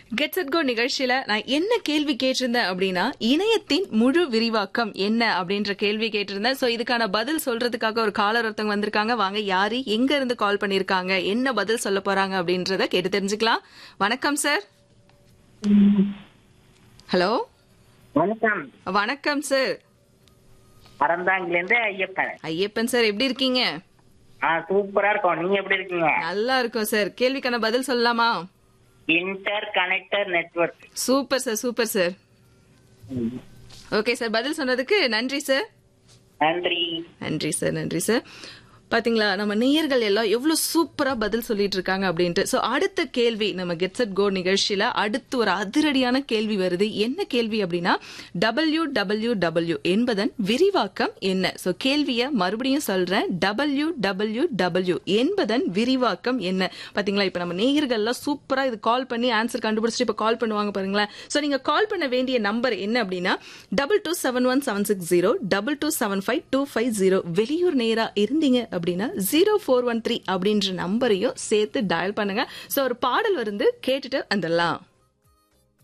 get set go நிகழ்ச்சியில நான் என்ன கேள்வி கேட்டிருந்தேன் அப்படின்னா இணையத்தின் முழு விரிவாக்கம் என்ன அப்படின்ற கேள்வி கேட்டிருந்தேன் சோ இதுக்கான பதில் சொல்றதுக்காக ஒரு காலர் ஒருத்தவங்க வந்திருக்காங்க வாங்க யாரு எங்க இருந்து கால் பண்ணிருக்காங்க என்ன பதில் சொல்ல போறாங்க அப்படின்றத கேட்டு தெரிஞ்சுக்கலாம் வணக்கம் சார் ஹலோ வணக்கம் வணக்கம் சார் அறந்தாங்கிலேருந்து ஐயப்பன் ஐயப்பன் சார் எப்படி இருக்கீங்க ஆ சூப்பரா இருக்கும் நீங்க எப்படி இருக்கீங்க நல்லா இருக்கும் சார் கேள்விக்கான பதில் சொல்லலாமா inter connector network super sir super sir okay sir பதில் சொன்னதுக்கு நன்றி சார் நன்றி நன்றி சார் நன்றி சார் பாத்தீங்களா நம்ம நேயர்கள் எல்லாம் எவ்வளவு சூப்பரா பதில் சொல்லிட்டு இருக்காங்க அப்படின்ட்டு சோ அடுத்த கேள்வி நம்ம கெட் செட் கோ நிகழ்ச்சியில அடுத்து ஒரு அதிரடியான கேள்வி வருது என்ன கேள்வி அப்படின்னா டபிள்யூ டபிள்யூ டபிள்யூ என்பதன் விரிவாக்கம் என்ன சோ கேள்விய மறுபடியும் சொல்றேன் டபிள்யூ டபிள்யூ டபிள்யூ என்பதன் விரிவாக்கம் என்ன பாத்தீங்களா இப்ப நம்ம நேயர்கள் எல்லாம் சூப்பரா இது கால் பண்ணி ஆன்சர் கண்டுபிடிச்சிட்டு இப்ப கால் பண்ணுவாங்க பாருங்களேன் சோ நீங்க கால் பண்ண வேண்டிய நம்பர் என்ன அப்படின்னா double two seven one seven six zero double two seven five two five zero வெளியூர் நேரா இருந்தீங்க அப்படின்னா ஜீரோ ஃபோர் ஒன் த்ரீ அப்படின்ற நம்பரையும் சேர்த்து டயல் பண்ணுங்க சோ ஒரு பாடல் வந்து கேட்டுட்டு வந்துடலாம்